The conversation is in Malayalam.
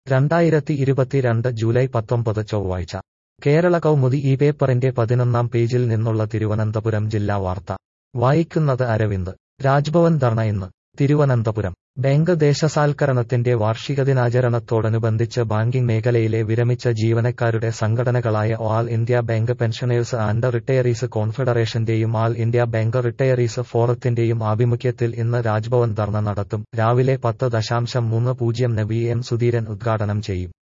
രണ്ടായിരത്തി ഇരുപത്തിരണ്ട് ജൂലൈ പത്തൊമ്പത് ചൊവ്വാഴ്ച കേരള കൗമുദി ഈ പേപ്പറിന്റെ പതിനൊന്നാം പേജിൽ നിന്നുള്ള തിരുവനന്തപുരം ജില്ലാ വാർത്ത വായിക്കുന്നത് അരവിന്ദ് രാജ്ഭവൻ ധർണ ഇന്ന് തിരുവനന്തപുരം ബാങ്ക് ദേശസാൽക്കരണത്തിന്റെ വാർഷിക ദിനാചരണത്തോടനുബന്ധിച്ച് ബാങ്കിംഗ് മേഖലയിലെ വിരമിച്ച ജീവനക്കാരുടെ സംഘടനകളായ all India bank pensioners and retirees കോൺഫെഡറേഷന്റെയും ആൾ ഇന്ത്യ ബാങ്ക് റിട്ടയറീസ് ഫോറത്തിന്റെയും ആഭിമുഖ്യത്തിൽ ഇന്ന് രാജ്ഭവൻ ധർണ നടത്തും രാവിലെ പത്ത് ദശാംശം മൂന്ന് പൂജ്യം ന് വി എം സുധീരൻ ഉദ്ഘാടനം ചെയ്യും